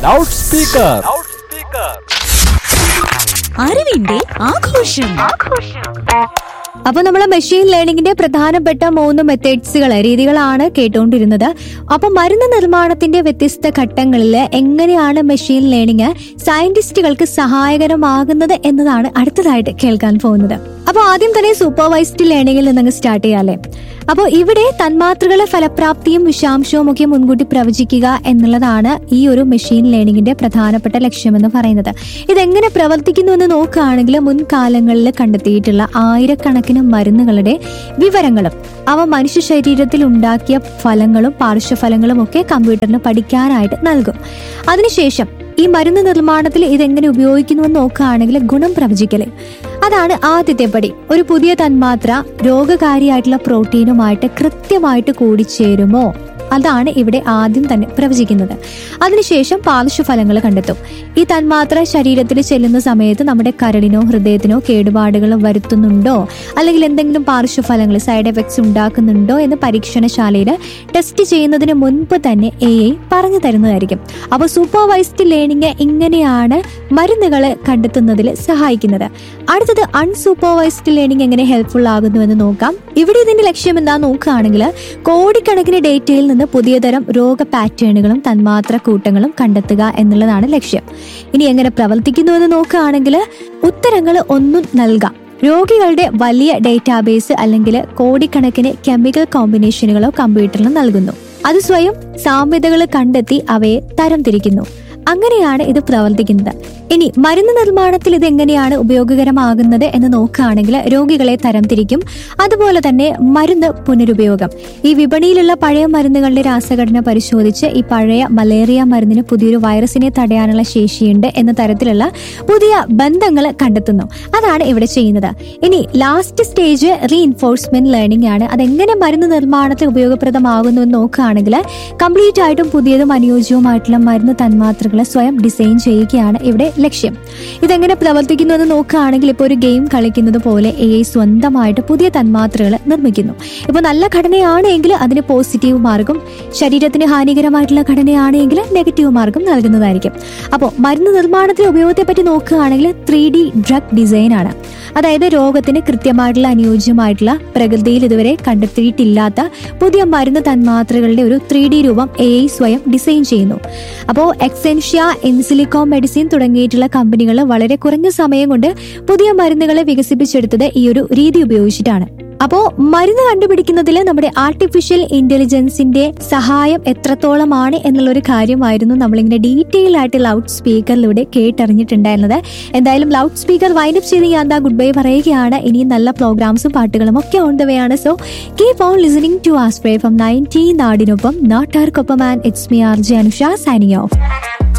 loud speaker അറിവിന്റെ ആഘോഷം അപ്പൊ നമ്മൾ മെഷീൻ ലേണിംഗിന്റെ പ്രധാനപ്പെട്ട മൂന്ന് മെത്തേഡ്സുകൾ രീതികളാണ് കേട്ടുകൊണ്ടിരുന്നത് അപ്പൊ മരുന്ന് നിർമ്മാണത്തിന്റെ വ്യത്യസ്ത ഘട്ടങ്ങളിൽ എങ്ങനെയാണ് മെഷീൻ ലേണിംഗ് സയന്റിസ്റ്റുകൾക്ക് സഹായകരമാകുന്നത് എന്നതാണ് അടുത്തതായിട്ട് കേൾക്കാൻ പോകുന്നത് അപ്പൊ ആദ്യം തന്നെ സൂപ്പർവൈസ്ഡ് ലേണിംഗിൽ നിന്നങ്ങ് സ്റ്റാർട്ട് ചെയ്യാല്ലേ അപ്പോൾ ഇവിടെ തന്മാത്രകളെ ഫലപ്രാപ്തിയും വിഷാംശവും ഒക്കെ മുൻകൂട്ടി പ്രവചിക്കുക എന്നുള്ളതാണ് ഈ ഒരു മെഷീൻ ലേണിംഗിന്റെ പ്രധാനപ്പെട്ട ലക്ഷ്യമെന്ന് പറയുന്നത് ഇതെങ്ങനെ പ്രവർത്തിക്കുന്നു എന്ന് നോക്കുകയാണെങ്കിൽ മുൻകാലങ്ങളിൽ കണ്ടെത്തിയിട്ടുള്ള ആയിരക്കണക്കിന് മരുന്നുകളുടെ വിവരങ്ങളും അവ മനുഷ്യ ശരീരത്തിൽ ഉണ്ടാക്കിയ ഫലങ്ങളും പാർശ്വഫലങ്ങളും ഒക്കെ കമ്പ്യൂട്ടറിന് പഠിക്കാനായിട്ട് നൽകും അതിനുശേഷം ഈ മരുന്ന് നിർമ്മാണത്തിൽ ഇതെങ്ങനെ ഉപയോഗിക്കുന്നുവെന്ന് നോക്കുകയാണെങ്കിൽ ഗുണം പ്രവചിക്കല് അതാണ് ആദ്യത്തെ പടി ഒരു പുതിയ തന്മാത്ര രോഗകാരിയായിട്ടുള്ള പ്രോട്ടീനുമായിട്ട് കൃത്യമായിട്ട് കൂടിച്ചേരുമോ അതാണ് ഇവിടെ ആദ്യം തന്നെ പ്രവചിക്കുന്നത് അതിനുശേഷം പാർശ്വഫലങ്ങൾ കണ്ടെത്തും ഈ തന്മാത്ര ശരീരത്തിൽ ചെല്ലുന്ന സമയത്ത് നമ്മുടെ കരളിനോ ഹൃദയത്തിനോ കേടുപാടുകൾ വരുത്തുന്നുണ്ടോ അല്ലെങ്കിൽ എന്തെങ്കിലും പാർശ്വഫലങ്ങൾ സൈഡ് എഫക്ട്സ് ഉണ്ടാക്കുന്നുണ്ടോ എന്ന് പരീക്ഷണശാലയിൽ ടെസ്റ്റ് ചെയ്യുന്നതിന് മുൻപ് തന്നെ എ ഐ പറഞ്ഞു തരുന്നതായിരിക്കും അപ്പോൾ സൂപ്പർവൈസ്ഡ് ലേണിംഗ് ഇങ്ങനെയാണ് മരുന്നുകൾ കണ്ടെത്തുന്നതിൽ സഹായിക്കുന്നത് അടുത്തത് അൺസൂപ്പർവൈസ്ഡ് ലേണിംഗ് എങ്ങനെ ഹെൽപ്ഫുൾ ആകുന്നുവെന്ന് നോക്കാം ഇവിടെ ഇതിന്റെ ലക്ഷ്യം എന്താ നോക്കുകയാണെങ്കിൽ കോടിക്കണക്കിന് ഡേറ്റയിൽ നിന്ന് പുതിയ തരം രോഗ പാറ്റേണുകളും തന്മാത്ര കൂട്ടങ്ങളും കണ്ടെത്തുക എന്നുള്ളതാണ് ലക്ഷ്യം ഇനി എങ്ങനെ പ്രവർത്തിക്കുന്നു എന്ന് നോക്കുകയാണെങ്കിൽ ഉത്തരങ്ങൾ ഒന്നും നൽകാം രോഗികളുടെ വലിയ ഡേറ്റാബേസ് അല്ലെങ്കിൽ കോടിക്കണക്കിന് കെമിക്കൽ കോമ്പിനേഷനുകളോ കമ്പ്യൂട്ടറിന് നൽകുന്നു അത് സ്വയം സാമ്യതകൾ കണ്ടെത്തി അവയെ തരംതിരിക്കുന്നു അങ്ങനെയാണ് ഇത് പ്രവർത്തിക്കുന്നത് ഇനി മരുന്ന് നിർമ്മാണത്തിൽ ഇത് എങ്ങനെയാണ് ഉപയോഗകരമാകുന്നത് എന്ന് നോക്കുകയാണെങ്കിൽ രോഗികളെ തരംതിരിക്കും അതുപോലെ തന്നെ മരുന്ന് പുനരുപയോഗം ഈ വിപണിയിലുള്ള പഴയ മരുന്നുകളുടെ രാസഘടന പരിശോധിച്ച് ഈ പഴയ മലേറിയ മരുന്നിന് പുതിയൊരു വൈറസിനെ തടയാനുള്ള ശേഷിയുണ്ട് എന്ന തരത്തിലുള്ള പുതിയ ബന്ധങ്ങൾ കണ്ടെത്തുന്നു അതാണ് ഇവിടെ ചെയ്യുന്നത് ഇനി ലാസ്റ്റ് സ്റ്റേജ് റീഇൻഫോഴ്സ്മെന്റ് ലേണിംഗ് ആണ് അതെങ്ങനെ മരുന്ന് നിർമ്മാണത്തിൽ ഉപയോഗപ്രദമാകുന്നു എന്ന് നോക്കുകയാണെങ്കിൽ കംപ്ലീറ്റ് ആയിട്ടും പുതിയതും അനുയോജ്യവുമായിട്ടുള്ള മരുന്ന് തന്മാത്രകൾ സ്വയം ഡിസൈൻ ചെയ്യുകയാണ് ഇവിടെ ലക്ഷ്യം ഇതെങ്ങനെ പ്രവർത്തിക്കുന്നു എന്ന് നോക്കുകയാണെങ്കിൽ ഇപ്പോൾ ഒരു ഗെയിം കളിക്കുന്നത് പോലെ എ ഐ സ്വന്തമായിട്ട് പുതിയ തന്മാത്രകൾ നിർമ്മിക്കുന്നു ഇപ്പോൾ നല്ല ഘടനയാണെങ്കിൽ അതിന് പോസിറ്റീവ് മാർഗം ശരീരത്തിന് ഹാനികരമായിട്ടുള്ള ഘടനയാണെങ്കിൽ നെഗറ്റീവ് മാർഗം നൽകുന്നതായിരിക്കും അപ്പോൾ മരുന്ന് നിർമ്മാണത്തിന് ഉപയോഗത്തെ പറ്റി നോക്കുകയാണെങ്കിൽ ത്രീ ഡി ഡ്രഗ് ഡിസൈൻ ആണ് അതായത് രോഗത്തിന് കൃത്യമായിട്ടുള്ള അനുയോജ്യമായിട്ടുള്ള പ്രകൃതിയിൽ ഇതുവരെ കണ്ടെത്തിയിട്ടില്ലാത്ത പുതിയ മരുന്ന് തന്മാത്രകളുടെ ഒരു ത്രീ ഡി രൂപം എ ഐ സ്വയം ഡിസൈൻ ചെയ്യുന്നു അപ്പോൾ എക്സെൻഷ്യ ഇൻസിലിക്കോ മെഡിസിൻ തുടങ്ങിയിട്ടുള്ള കമ്പനികൾ വളരെ കുറഞ്ഞ സമയം കൊണ്ട് പുതിയ മരുന്നുകളെ വികസിപ്പിച്ചെടുത്തത് ഈ ഒരു രീതി ഉപയോഗിച്ചിട്ടാണ് അപ്പോ മരുന്ന് കണ്ടുപിടിക്കുന്നതിൽ നമ്മുടെ ആർട്ടിഫിഷ്യൽ ഇന്റലിജൻസിന്റെ സഹായം എത്രത്തോളമാണ് എന്നുള്ള ഒരു കാര്യമായിരുന്നു നമ്മളിങ്ങനെ ഡീറ്റെയിൽ ആയിട്ട് ലൗഡ് സ്പീക്കറിലൂടെ കേട്ടറിഞ്ഞിട്ടുണ്ടായിരുന്നത് എന്തായാലും ലൗഡ് സ്പീക്കർ വൈൻഡപ്പ് ചെയ്ത് ഞാൻ എന്താ ഗുഡ് ബൈ പറയുകയാണ് ഇനിയും നല്ല പ്രോഗ്രാംസും പാട്ടുകളും ഒക്കെ ഓൺ ദ വേ ആണ് so keep on listening to ആസ്പ്രേ ഫ്രം നയൻറ്റീൻ നാടിനൊപ്പം നാട്ടാർക്കൊപ്പം and it's me R J Anusha signing of